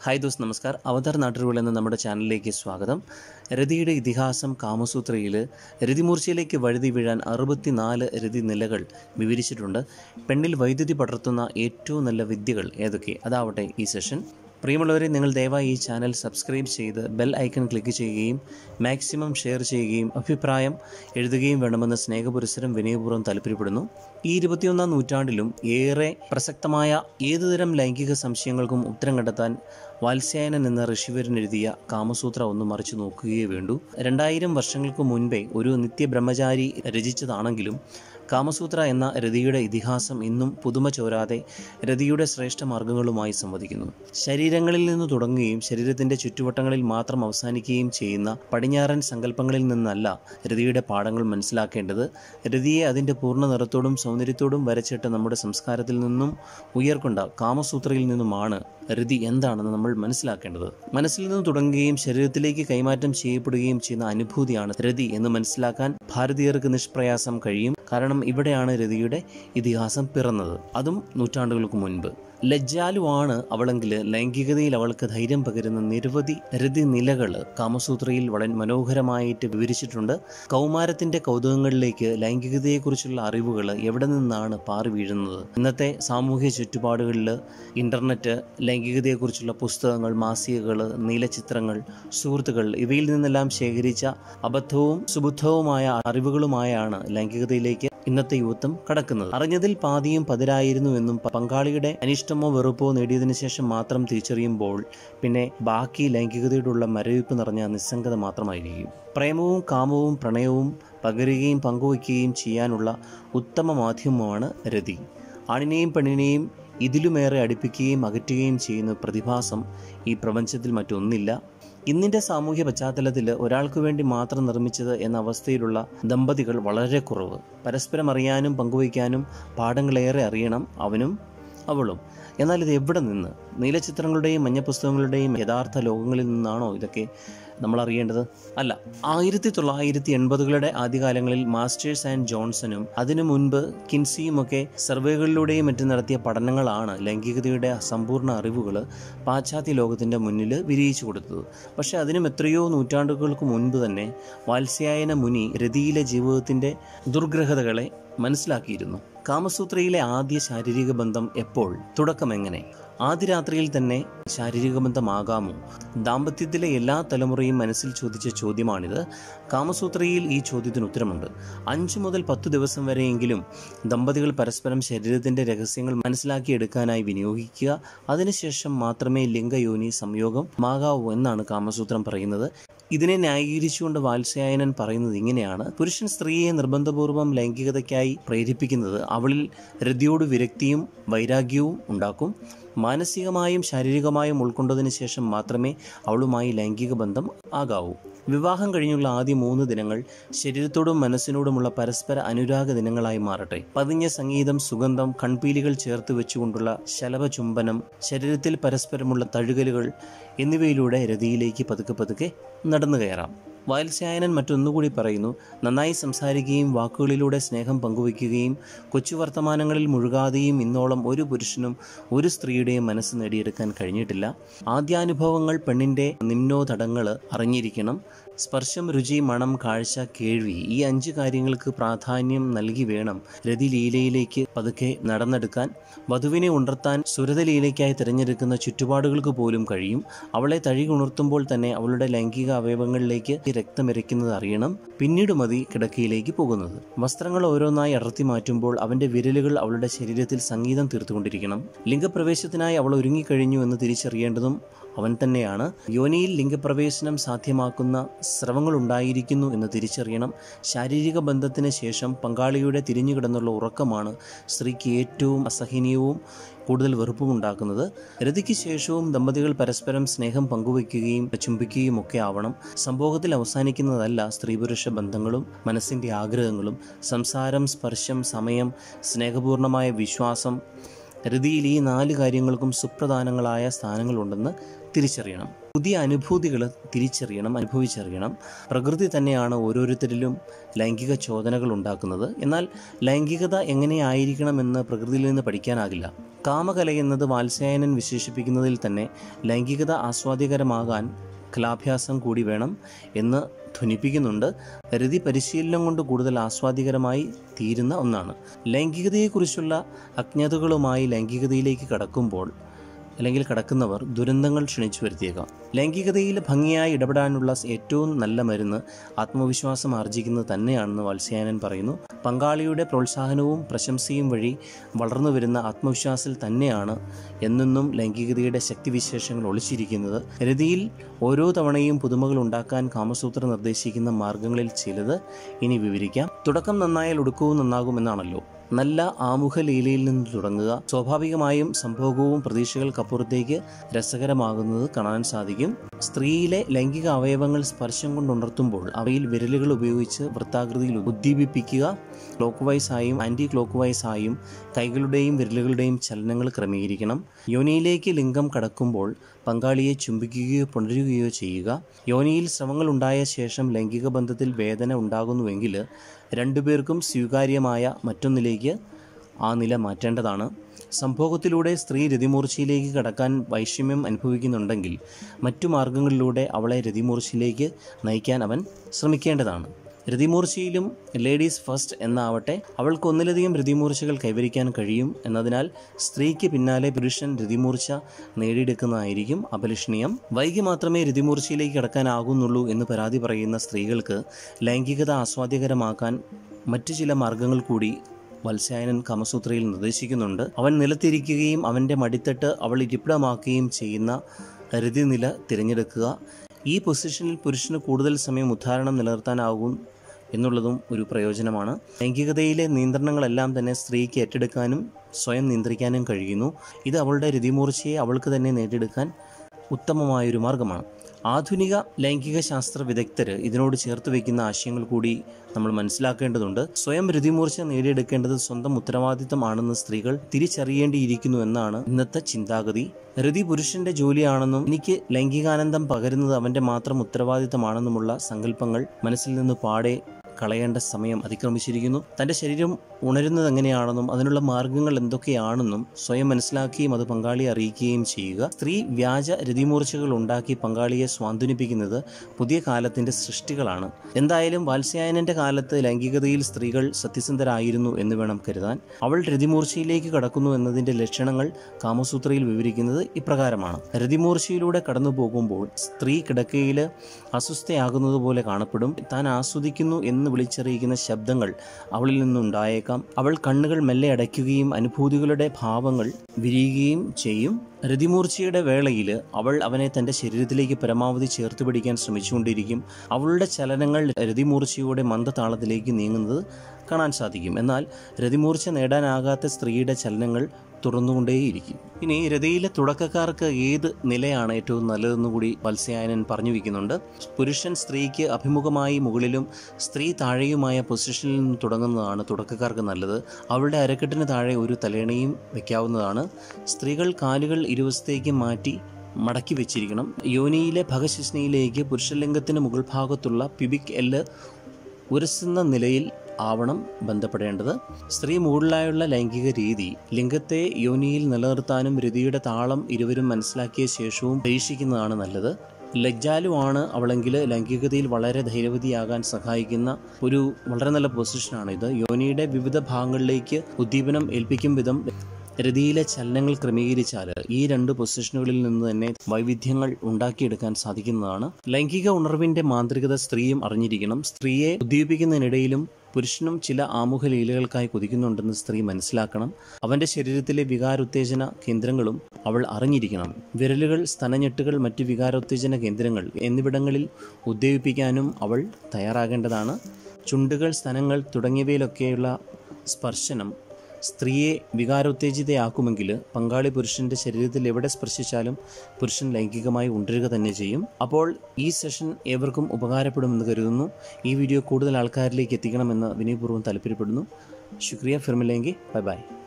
hi those നമസ്കാർ അവതാർ നാട്ടുകൾ എന്ന നമ്മുടെ ചാനലിലേക്ക് സ്വാഗതം രതിയുടെ ഇതിഹാസം കാമസൂത്രയിൽ രതിമൂർച്ചയിലേക്ക് വഴുതി വീഴാൻ അറുപത്തിനാല് രതി നിലകൾ വിവരിച്ചിട്ടുണ്ട് പെണ്ണിൽ വൈദ്യുതി പടർത്തുന്ന ഏറ്റവും നല്ല വിദ്യകൾ ഏതൊക്കെ അതാവട്ടെ ഈ സെഷൻ പ്രിയമുള്ളവരെ നിങ്ങൾ ദയവായി ഈ ചാനൽ സബ്സ്ക്രൈബ് ചെയ്ത് ബെൽ ഐക്കൺ ക്ലിക്ക് ചെയ്യുകയും മാക്സിമം ഷെയർ ചെയ്യുകയും അഭിപ്രായം എഴുതുകയും വേണമെന്ന് സ്നേഹപുരസരം വിനയപൂർവ്വം താല്പര്യപ്പെടുന്നു ഈ ഇരുപത്തിയൊന്നാം നൂറ്റാണ്ടിലും ഏറെ പ്രസക്തമായ ഏതുതരം ലൈംഗിക സംശയങ്ങൾക്കും ഉത്തരം കണ്ടെത്താൻ വാത്സ്യായനൻ എന്ന ഋഷിവരൻ എഴുതിയ കാമസൂത്ര ഒന്ന് മറിച്ചു നോക്കുകയേ വേണ്ടൂ രണ്ടായിരം വർഷങ്ങൾക്ക് മുൻപേ ഒരു നിത്യബ്രഹ്മചാരി രചിച്ചതാണെങ്കിലും കാമസൂത്ര എന്ന രതിയുടെ ഇതിഹാസം ഇന്നും പുതുമ ചോരാതെ രതിയുടെ ശ്രേഷ്ഠ മാർഗങ്ങളുമായി സംവദിക്കുന്നു ശരീരങ്ങളിൽ നിന്ന് തുടങ്ങുകയും ശരീരത്തിന്റെ ചുറ്റുവട്ടങ്ങളിൽ മാത്രം അവസാനിക്കുകയും ചെയ്യുന്ന പടിഞ്ഞാറൻ സങ്കല്പങ്ങളിൽ നിന്നല്ല രതിയുടെ പാഠങ്ങൾ മനസ്സിലാക്കേണ്ടത് രതിയെ അതിന്റെ പൂർണ്ണ നിറത്തോടും സൗന്ദര്യത്തോടും വരച്ചിട്ട് നമ്മുടെ സംസ്കാരത്തിൽ നിന്നും ഉയർക്കൊണ്ട കാമസൂത്രയിൽ നിന്നുമാണ് രതി എന്താണെന്ന് നമ്മൾ മനസ്സിലാക്കേണ്ടത് മനസ്സിൽ നിന്ന് തുടങ്ങുകയും ശരീരത്തിലേക്ക് കൈമാറ്റം ചെയ്യപ്പെടുകയും ചെയ്യുന്ന അനുഭൂതിയാണ് രതി എന്ന് മനസ്സിലാക്കാൻ ഭാരതീയർക്ക് നിഷ്പ്രയാസം കഴിയും കാരണം ഇവിടെയാണ് രതിയുടെ ഇതിഹാസം പിറന്നത് അതും നൂറ്റാണ്ടുകൾക്ക് മുൻപ് ലജ്ജാലുവാണ് അവളെങ്കിൽ ലൈംഗികതയിൽ അവൾക്ക് ധൈര്യം പകരുന്ന നിരവധി രതി നിലകൾ കാമസൂത്രയിൽ വളരെ മനോഹരമായിട്ട് വിവരിച്ചിട്ടുണ്ട് കൗമാരത്തിന്റെ കൗതുകങ്ങളിലേക്ക് ലൈംഗികതയെക്കുറിച്ചുള്ള അറിവുകൾ എവിടെ നിന്നാണ് പാറി വീഴുന്നത് ഇന്നത്തെ സാമൂഹ്യ ചുറ്റുപാടുകളിൽ ഇന്റർനെറ്റ് ലൈംഗികതയെക്കുറിച്ചുള്ള പുസ്തകങ്ങൾ മാസികകൾ നീലചിത്രങ്ങൾ സുഹൃത്തുക്കൾ ഇവയിൽ നിന്നെല്ലാം ശേഖരിച്ച അബദ്ധവും സുബുദ്ധവുമായ അറിവുകളുമായാണ് ലൈംഗികതയിലേക്ക് ഇന്നത്തെ യുവത്വം കടക്കുന്നത് അറിഞ്ഞതിൽ പാതിയും പതിരായിരുന്നു എന്നും പങ്കാളിയുടെ അനിഷ്ടമോ വെറുപ്പോ നേടിയതിനു ശേഷം മാത്രം തിരിച്ചറിയുമ്പോൾ പിന്നെ ബാക്കി ലൈംഗികതയോടുള്ള മരവിപ്പ് നിറഞ്ഞ നിസ്സംഗത മാത്രമായിരിക്കും പ്രേമവും കാമവും പ്രണയവും പകരുകയും പങ്കുവയ്ക്കുകയും ചെയ്യാനുള്ള ഉത്തമ മാധ്യമമാണ് രതി ആണിനെയും പെണ്ണിനെയും ഇതിലുമേറെ അടുപ്പിക്കുകയും അകറ്റുകയും ചെയ്യുന്ന പ്രതിഭാസം ഈ പ്രപഞ്ചത്തിൽ മറ്റൊന്നില്ല ഇന്നിൻ്റെ സാമൂഹ്യ പശ്ചാത്തലത്തിൽ ഒരാൾക്ക് വേണ്ടി മാത്രം നിർമ്മിച്ചത് എന്ന അവസ്ഥയിലുള്ള ദമ്പതികൾ വളരെ കുറവ് പരസ്പരം അറിയാനും പങ്കുവയ്ക്കാനും പാഠങ്ങളേറെ അറിയണം അവനും അവളും എന്നാൽ ഇത് എവിടെ നിന്ന് നീലചിത്രങ്ങളുടെയും മഞ്ഞപ്പുസ്തകങ്ങളുടെയും യഥാർത്ഥ ലോകങ്ങളിൽ നിന്നാണോ ഇതൊക്കെ നമ്മൾ അറിയേണ്ടത് അല്ല ആയിരത്തി തൊള്ളായിരത്തി എൺപതുകളുടെ ആദ്യകാലങ്ങളിൽ മാസ്റ്റേഴ്സ് ആൻഡ് ജോൺസണും അതിനു മുൻപ് കിൻസിയുമൊക്കെ സർവേകളിലൂടെയും മറ്റും നടത്തിയ പഠനങ്ങളാണ് ലൈംഗികതയുടെ സമ്പൂർണ്ണ അറിവുകൾ പാശ്ചാത്യ ലോകത്തിൻ്റെ മുന്നിൽ വിരിയിച്ചു കൊടുത്തത് പക്ഷേ അതിനും എത്രയോ നൂറ്റാണ്ടുകൾക്ക് മുൻപ് തന്നെ വാത്സ്യായന മുനി രതിയിലെ ജീവിതത്തിൻ്റെ ദുർഗ്രഹതകളെ മനസ്സിലാക്കിയിരുന്നു കാമസൂത്രയിലെ ആദ്യ ശാരീരിക ബന്ധം എപ്പോൾ തുടക്കം എങ്ങനെ ആദ്യ രാത്രിയിൽ തന്നെ ശാരീരിക ബന്ധമാകാമോ ദാമ്പത്യത്തിലെ എല്ലാ തലമുറയും മനസ്സിൽ ചോദിച്ച ചോദ്യമാണിത് കാമസൂത്രയിൽ ഈ ചോദ്യത്തിന് ഉത്തരമുണ്ട് അഞ്ചു മുതൽ പത്തു ദിവസം വരെയെങ്കിലും ദമ്പതികൾ പരസ്പരം ശരീരത്തിന്റെ രഹസ്യങ്ങൾ മനസ്സിലാക്കിയെടുക്കാനായി വിനിയോഗിക്കുക അതിനുശേഷം മാത്രമേ ലിംഗയോനി സംയോഗം ആകാവൂ എന്നാണ് കാമസൂത്രം പറയുന്നത് ഇതിനെ ന്യായീകരിച്ചുകൊണ്ട് വാത്സ്യായനൻ പറയുന്നത് ഇങ്ങനെയാണ് പുരുഷൻ സ്ത്രീയെ നിർബന്ധപൂർവം ലൈംഗികതയ്ക്കായി പ്രേരിപ്പിക്കുന്നത് അവളിൽ രതിയോട് വിരക്തിയും വൈരാഗ്യവും ഉണ്ടാക്കും മാനസികമായും ശാരീരികമായും ഉൾക്കൊണ്ടതിന് ശേഷം മാത്രമേ അവളുമായി ലൈംഗിക ബന്ധം ആകാവൂ വിവാഹം കഴിഞ്ഞുള്ള ആദ്യ മൂന്ന് ദിനങ്ങൾ ശരീരത്തോടും മനസ്സിനോടുമുള്ള പരസ്പര അനുരാഗ ദിനങ്ങളായി മാറട്ടെ പതിഞ്ഞ സംഗീതം സുഗന്ധം കൺപീലികൾ ചേർത്ത് വെച്ചുകൊണ്ടുള്ള ശലഭചുംബനം ശരീരത്തിൽ പരസ്പരമുള്ള തഴുകലുകൾ എന്നിവയിലൂടെ രതിയിലേക്ക് പതുക്കെ പതുക്കെ നടന്നു കയറാം വാത്സ്യായനൻ മറ്റൊന്നുകൂടി പറയുന്നു നന്നായി സംസാരിക്കുകയും വാക്കുകളിലൂടെ സ്നേഹം പങ്കുവയ്ക്കുകയും കൊച്ചു വർത്തമാനങ്ങളിൽ മുഴുകാതെയും ഇന്നോളം ഒരു പുരുഷനും ഒരു സ്ത്രീയുടെയും മനസ്സ് നേടിയെടുക്കാൻ കഴിഞ്ഞിട്ടില്ല ആദ്യാനുഭവങ്ങൾ പെണ്ണിൻ്റെ നിമ്നോതടങ്ങൾ അറിഞ്ഞിരിക്കണം സ്പർശം രുചി മണം കാഴ്ച കേൾവി ഈ അഞ്ച് കാര്യങ്ങൾക്ക് പ്രാധാന്യം നൽകി വേണം രതിലീലയിലേക്ക് പതുക്കെ നടന്നെടുക്കാൻ വധുവിനെ ഉണർത്താൻ സുരതലീലയ്ക്കായി തിരഞ്ഞെടുക്കുന്ന ചുറ്റുപാടുകൾക്ക് പോലും കഴിയും അവളെ തഴികുണർത്തുമ്പോൾ തന്നെ അവളുടെ ലൈംഗിക അവയവങ്ങളിലേക്ക് രക്തമിരയ്ക്കുന്നത് അറിയണം പിന്നീട് മതി കിടക്കയിലേക്ക് പോകുന്നത് വസ്ത്രങ്ങൾ ഓരോന്നായി അടർത്തി മാറ്റുമ്പോൾ അവന്റെ വിരലുകൾ അവളുടെ ശരീരത്തിൽ സംഗീതം തീർത്തുകൊണ്ടിരിക്കണം ലിംഗപ്രവേശത്തിനായി അവൾ ഒരുങ്ങിക്കഴിഞ്ഞു എന്ന് തിരിച്ചറിയേണ്ടതും അവൻ തന്നെയാണ് യോനിയിൽ ലിംഗപ്രവേശനം സാധ്യമാക്കുന്ന സ്രവങ്ങൾ ഉണ്ടായിരിക്കുന്നു എന്ന് തിരിച്ചറിയണം ശാരീരിക ബന്ധത്തിന് ശേഷം പങ്കാളിയുടെ തിരിഞ്ഞുകിടന്നുള്ള ഉറക്കമാണ് സ്ത്രീക്ക് ഏറ്റവും അസഹനീയവും കൂടുതൽ വെറുപ്പും ഉണ്ടാക്കുന്നത് രതിക്ക് ശേഷവും ദമ്പതികൾ പരസ്പരം സ്നേഹം പങ്കുവയ്ക്കുകയും ചുംബിക്കുകയും ഒക്കെ ആവണം സംഭോഗത്തിൽ അവസാനിക്കുന്നതല്ല സ്ത്രീ പുരുഷ ബന്ധങ്ങളും മനസ്സിൻ്റെ ആഗ്രഹങ്ങളും സംസാരം സ്പർശം സമയം സ്നേഹപൂർണമായ വിശ്വാസം രതിയിൽ ഈ നാല് കാര്യങ്ങൾക്കും സുപ്രധാനങ്ങളായ സ്ഥാനങ്ങളുണ്ടെന്ന് തിരിച്ചറിയണം പുതിയ അനുഭൂതികൾ തിരിച്ചറിയണം അനുഭവിച്ചറിയണം പ്രകൃതി തന്നെയാണ് ഓരോരുത്തരിലും ലൈംഗിക ചോദനകൾ ഉണ്ടാക്കുന്നത് എന്നാൽ ലൈംഗികത എങ്ങനെയായിരിക്കണമെന്ന് പ്രകൃതിയിൽ നിന്ന് പഠിക്കാനാകില്ല കാമകല എന്നത് വാത്സ്യായനൻ വിശേഷിപ്പിക്കുന്നതിൽ തന്നെ ലൈംഗികത ആസ്വാദ്യകരമാകാൻ കലാഭ്യാസം കൂടി വേണം എന്ന് ധ്വനിപ്പിക്കുന്നുണ്ട് രതി പരിശീലനം കൊണ്ട് കൂടുതൽ ആസ്വാദ്യകരമായി തീരുന്ന ഒന്നാണ് ലൈംഗികതയെക്കുറിച്ചുള്ള അജ്ഞതകളുമായി ലൈംഗികതയിലേക്ക് കടക്കുമ്പോൾ അല്ലെങ്കിൽ കടക്കുന്നവർ ദുരന്തങ്ങൾ ക്ഷണിച്ചു വരുത്തിയേക്കാം ലൈംഗികതയിൽ ഭംഗിയായി ഇടപെടാനുള്ള ഏറ്റവും നല്ല മരുന്ന് ആത്മവിശ്വാസം ആർജിക്കുന്നത് തന്നെയാണെന്ന് വത്സ്യായനൻ പറയുന്നു പങ്കാളിയുടെ പ്രോത്സാഹനവും പ്രശംസയും വഴി വളർന്നു വരുന്ന ആത്മവിശ്വാസത്തിൽ തന്നെയാണ് എന്നെന്നും ലൈംഗികതയുടെ ശക്തിവിശേഷങ്ങൾ ഒളിച്ചിരിക്കുന്നത് രതിയിൽ ഓരോ തവണയും പുതുമകൾ ഉണ്ടാക്കാൻ കാമസൂത്ര നിർദ്ദേശിക്കുന്ന മാർഗങ്ങളിൽ ചിലത് ഇനി വിവരിക്കാം തുടക്കം നന്നായാൽ ഒടുക്കവും നന്നാകുമെന്നാണല്ലോ നല്ല ആമുഖ ലീലയിൽ നിന്ന് തുടങ്ങുക സ്വാഭാവികമായും സംഭോഗവും പ്രതീക്ഷകൾക്കപ്പുറത്തേക്ക് രസകരമാകുന്നത് കാണാൻ സാധിക്കും സ്ത്രീയിലെ ലൈംഗിക അവയവങ്ങൾ സ്പർശം കൊണ്ട് ഉണർത്തുമ്പോൾ അവയിൽ വിരലുകൾ ഉപയോഗിച്ച് വൃത്താകൃതിയിൽ ഉദ്ദീപിപ്പിക്കുക ക്ലോക്ക് വൈസ് ആയും ആൻറ്റി ക്ലോക്ക് വൈസ് ആയും കൈകളുടെയും വിരലുകളുടെയും ചലനങ്ങൾ ക്രമീകരിക്കണം യോനിയിലേക്ക് ലിംഗം കടക്കുമ്പോൾ പങ്കാളിയെ ചുംബിക്കുകയോ പുണരുകയോ ചെയ്യുക യോനിയിൽ ശ്രമങ്ങൾ ഉണ്ടായ ശേഷം ലൈംഗിക ബന്ധത്തിൽ വേദന ഉണ്ടാകുന്നുവെങ്കിൽ രണ്ടുപേർക്കും സ്വീകാര്യമായ മറ്റൊന്നിലേക്ക് ആ നില മാറ്റേണ്ടതാണ് സംഭോഗത്തിലൂടെ സ്ത്രീ രതിമൂർച്ചയിലേക്ക് കടക്കാൻ വൈഷമ്യം അനുഭവിക്കുന്നുണ്ടെങ്കിൽ മറ്റു മാർഗങ്ങളിലൂടെ അവളെ രതിമൂർച്ചയിലേക്ക് നയിക്കാൻ അവൻ ശ്രമിക്കേണ്ടതാണ് രതിമൂർച്ചയിലും ലേഡീസ് ഫസ്റ്റ് എന്നാവട്ടെ അവൾക്ക് ഒന്നിലധികം രതിമൂർച്ചകൾ കൈവരിക്കാൻ കഴിയും എന്നതിനാൽ സ്ത്രീക്ക് പിന്നാലെ പുരുഷൻ രതിമൂർച്ച നേടിയെടുക്കുന്നതായിരിക്കും അപലഷണീയം വൈകി മാത്രമേ രതിമൂർച്ചയിലേക്ക് കടക്കാനാകുന്നുള്ളൂ എന്ന് പരാതി പറയുന്ന സ്ത്രീകൾക്ക് ലൈംഗികത ആസ്വാദ്യകരമാക്കാൻ മറ്റു ചില മാർഗങ്ങൾ കൂടി വത്സ്യായനൻ കാമസൂത്രയിൽ നിർദ്ദേശിക്കുന്നുണ്ട് അവൻ നിലത്തിരിക്കുകയും അവൻ്റെ മടിത്തട്ട് അവൾ ഇരിപ്പിടമാക്കുകയും ചെയ്യുന്ന രതിനില തിരഞ്ഞെടുക്കുക ഈ പൊസിഷനിൽ പുരുഷന് കൂടുതൽ സമയം ഉദ്ധാരണം നിലനിർത്താനാകും എന്നുള്ളതും ഒരു പ്രയോജനമാണ് ലൈംഗികതയിലെ നിയന്ത്രണങ്ങളെല്ലാം തന്നെ സ്ത്രീക്ക് ഏറ്റെടുക്കാനും സ്വയം നിയന്ത്രിക്കാനും കഴിയുന്നു ഇത് അവളുടെ രതിമൂർച്ചയെ അവൾക്ക് തന്നെ നേടിയെടുക്കാൻ ഉത്തമമായൊരു മാർഗമാണ് ആധുനിക ലൈംഗിക ശാസ്ത്ര വിദഗ്ധർ ഇതിനോട് ചേർത്ത് വയ്ക്കുന്ന ആശയങ്ങൾ കൂടി നമ്മൾ മനസ്സിലാക്കേണ്ടതുണ്ട് സ്വയം രതിമൂർച്ച നേടിയെടുക്കേണ്ടത് സ്വന്തം ഉത്തരവാദിത്തമാണെന്ന് സ്ത്രീകൾ തിരിച്ചറിയേണ്ടിയിരിക്കുന്നു എന്നാണ് ഇന്നത്തെ ചിന്താഗതി രതി പുരുഷന്റെ ജോലിയാണെന്നും എനിക്ക് ലൈംഗികാനന്ദം പകരുന്നത് അവന്റെ മാത്രം ഉത്തരവാദിത്തമാണെന്നുമുള്ള സങ്കല്പങ്ങൾ മനസ്സിൽ നിന്ന് പാടെ കളയേണ്ട സമയം അതിക്രമിച്ചിരിക്കുന്നു തൻ്റെ ശരീരം ഉണരുന്നത് എങ്ങനെയാണെന്നും അതിനുള്ള മാർഗങ്ങൾ എന്തൊക്കെയാണെന്നും സ്വയം മനസ്സിലാക്കുകയും അത് പങ്കാളിയെ അറിയിക്കുകയും ചെയ്യുക സ്ത്രീ വ്യാജ രതിമൂർച്ചകൾ ഉണ്ടാക്കി പങ്കാളിയെ സ്വാന്തനിപ്പിക്കുന്നത് പുതിയ കാലത്തിൻ്റെ സൃഷ്ടികളാണ് എന്തായാലും വാത്സ്യായനന്റെ കാലത്ത് ലൈംഗികതയിൽ സ്ത്രീകൾ സത്യസന്ധരായിരുന്നു എന്ന് വേണം കരുതാൻ അവൾ രതിമൂർച്ചയിലേക്ക് കടക്കുന്നു എന്നതിൻ്റെ ലക്ഷണങ്ങൾ കാമസൂത്രയിൽ വിവരിക്കുന്നത് ഇപ്രകാരമാണ് രതിമൂർച്ചയിലൂടെ കടന്നു പോകുമ്പോൾ സ്ത്രീ കിടക്കയിൽ അസ്വസ്ഥയാകുന്നത് പോലെ കാണപ്പെടും താൻ ആസ്വദിക്കുന്നു എന്ന് വിളിച്ചറിയിക്കുന്ന ശബ്ദങ്ങൾ അവളിൽ നിന്നുണ്ടായേക്കാം അവൾ കണ്ണുകൾ മെല്ലെ അടയ്ക്കുകയും അനുഭൂതികളുടെ ഭാവങ്ങൾ വിരിയുകയും ചെയ്യും രതിമൂർച്ചയുടെ വേളയിൽ അവൾ അവനെ തൻ്റെ ശരീരത്തിലേക്ക് പരമാവധി ചേർത്ത് പിടിക്കാൻ ശ്രമിച്ചുകൊണ്ടിരിക്കും അവളുടെ ചലനങ്ങൾ രതിമൂർച്ചയുടെ മന്ദതാളത്തിലേക്ക് നീങ്ങുന്നത് കാണാൻ സാധിക്കും എന്നാൽ രതിമൂർച്ച നേടാനാകാത്ത സ്ത്രീയുടെ ചലനങ്ങൾ തുറന്നുകൊണ്ടേയിരിക്കും ഇനി രതിയിലെ തുടക്കക്കാർക്ക് ഏത് നിലയാണ് ഏറ്റവും നല്ലതെന്ന് കൂടി വത്സ്യായനൻ പറഞ്ഞു വയ്ക്കുന്നുണ്ട് പുരുഷൻ സ്ത്രീക്ക് അഭിമുഖമായി മുകളിലും സ്ത്രീ താഴെയുമായ പൊസിഷനിൽ നിന്ന് തുടങ്ങുന്നതാണ് തുടക്കക്കാർക്ക് നല്ലത് അവളുടെ അരക്കെട്ടിന് താഴെ ഒരു തലേണയും വെക്കാവുന്നതാണ് സ്ത്രീകൾ കാലുകൾ ഇരുവശത്തേക്ക് മാറ്റി മടക്കി വെച്ചിരിക്കണം യോനിയിലെ ഭഗശിഷ്ണിയിലേക്ക് പുരുഷലിംഗത്തിന് മുകൾ ഭാഗത്തുള്ള പിബിക് എല്ല് ഉരസുന്ന നിലയിൽ ആവണം ബന്ധപ്പെടേണ്ടത് സ്ത്രീ മുകളിലായുള്ള ലൈംഗിക രീതി ലിംഗത്തെ യോനിയിൽ നിലനിർത്താനും രതിയുടെ താളം ഇരുവരും മനസ്സിലാക്കിയ ശേഷവും പരീക്ഷിക്കുന്നതാണ് നല്ലത് ലജ്ജാലുവാണ് അവളെങ്കിൽ ലൈംഗികതയിൽ വളരെ ധൈര്യവതിയാകാൻ സഹായിക്കുന്ന ഒരു വളരെ നല്ല പൊസിഷനാണ് ഇത് യോനിയുടെ വിവിധ ഭാഗങ്ങളിലേക്ക് ഉദ്ദീപനം ഏൽപ്പിക്കും വിധം രതിയിലെ ചലനങ്ങൾ ക്രമീകരിച്ചാൽ ഈ രണ്ട് പൊസിഷനുകളിൽ നിന്ന് തന്നെ വൈവിധ്യങ്ങൾ ഉണ്ടാക്കിയെടുക്കാൻ സാധിക്കുന്നതാണ് ലൈംഗിക ഉണർവിന്റെ മാന്ത്രികത സ്ത്രീയും അറിഞ്ഞിരിക്കണം സ്ത്രീയെ ഉദ്ദീപിക്കുന്നതിനിടയിലും പുരുഷനും ചില ആമുഖ ലീലകൾക്കായി കൊതിക്കുന്നുണ്ടെന്ന് സ്ത്രീ മനസ്സിലാക്കണം അവന്റെ ശരീരത്തിലെ വികാരോത്തേജന കേന്ദ്രങ്ങളും അവൾ അറിഞ്ഞിരിക്കണം വിരലുകൾ സ്തനഞ്ഞെട്ടുകൾ മറ്റ് വികാരോത്തേജന കേന്ദ്രങ്ങൾ എന്നിവിടങ്ങളിൽ ഉദ്ദീപിപ്പിക്കാനും അവൾ തയ്യാറാകേണ്ടതാണ് ചുണ്ടുകൾ സ്തനങ്ങൾ തുടങ്ങിയവയിലൊക്കെയുള്ള സ്പർശനം സ്ത്രീയെ വികാരോത്തേജിതയാക്കുമെങ്കിൽ പങ്കാളി പുരുഷന്റെ ശരീരത്തിൽ എവിടെ സ്പർശിച്ചാലും പുരുഷൻ ലൈംഗികമായി ഉണ്ടരുക തന്നെ ചെയ്യും അപ്പോൾ ഈ സെഷൻ ഏവർക്കും ഉപകാരപ്പെടുമെന്ന് കരുതുന്നു ഈ വീഡിയോ കൂടുതൽ ആൾക്കാരിലേക്ക് എത്തിക്കണമെന്ന് വിനയപൂർവ്വം താല്പര്യപ്പെടുന്നു ശുക്രിയ ഫിർമിലെങ്കി ബൈ ബൈ